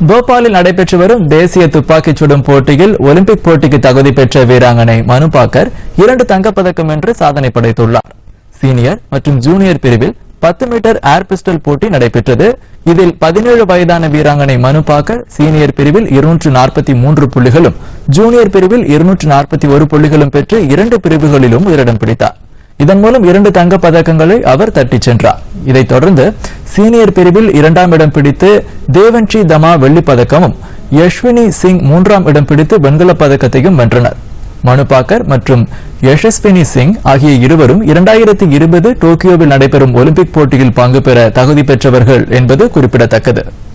போபாலில் நடைபெற்று வரும் தேசிய துப்பாக்கிச் சுடும் போட்டியில் ஒலிம்பிக் போட்டிக்கு தகுதி பெற்ற வீராங்கனை மனு பாக்கர் இரண்டு தங்கப்பதக்கம் வென்று சாதனை படைத்துள்ளார் சீனியர் மற்றும் ஜூனியர் பிரிவில் பத்து மீட்டர் ஏர் பிஸ்டல் போட்டி நடைபெற்றது இதில் பதினேழு வயதான வீராங்கனை மனு பாக்கர் சீனியர் பிரிவில் இருநூற்று நாற்பத்தி மூன்று புள்ளிகளும் ஜூனியர் பிரிவில் இருநூற்று நாற்பத்தி ஒரு புள்ளிகளும் பெற்று இரண்டு பிரிவுகளிலும் முதலிடம் பிடித்தார் இதன் மூலம் இரண்டு தங்கப் பதக்கங்களை அவர் தட்டிச் சென்றார் இதைத் தொடர்ந்து சீனியர் பிரிவில் இரண்டாம் இடம் பிடித்து தேவன்ஷி தமா வெள்ளிப் பதக்கமும் யஷ்வினி சிங் மூன்றாம் இடம் பிடித்து வெண்கலப் பதக்கத்தையும் வென்றனர் மனுபாக்கர் மற்றும் யஷஸ்வினி சிங் ஆகிய இருவரும் இரண்டாயிரத்தி இருபது டோக்கியோவில் நடைபெறும் ஒலிம்பிக் போட்டியில் பங்கு பெற தகுதி பெற்றவர்கள் என்பது குறிப்பிடத்தக்கது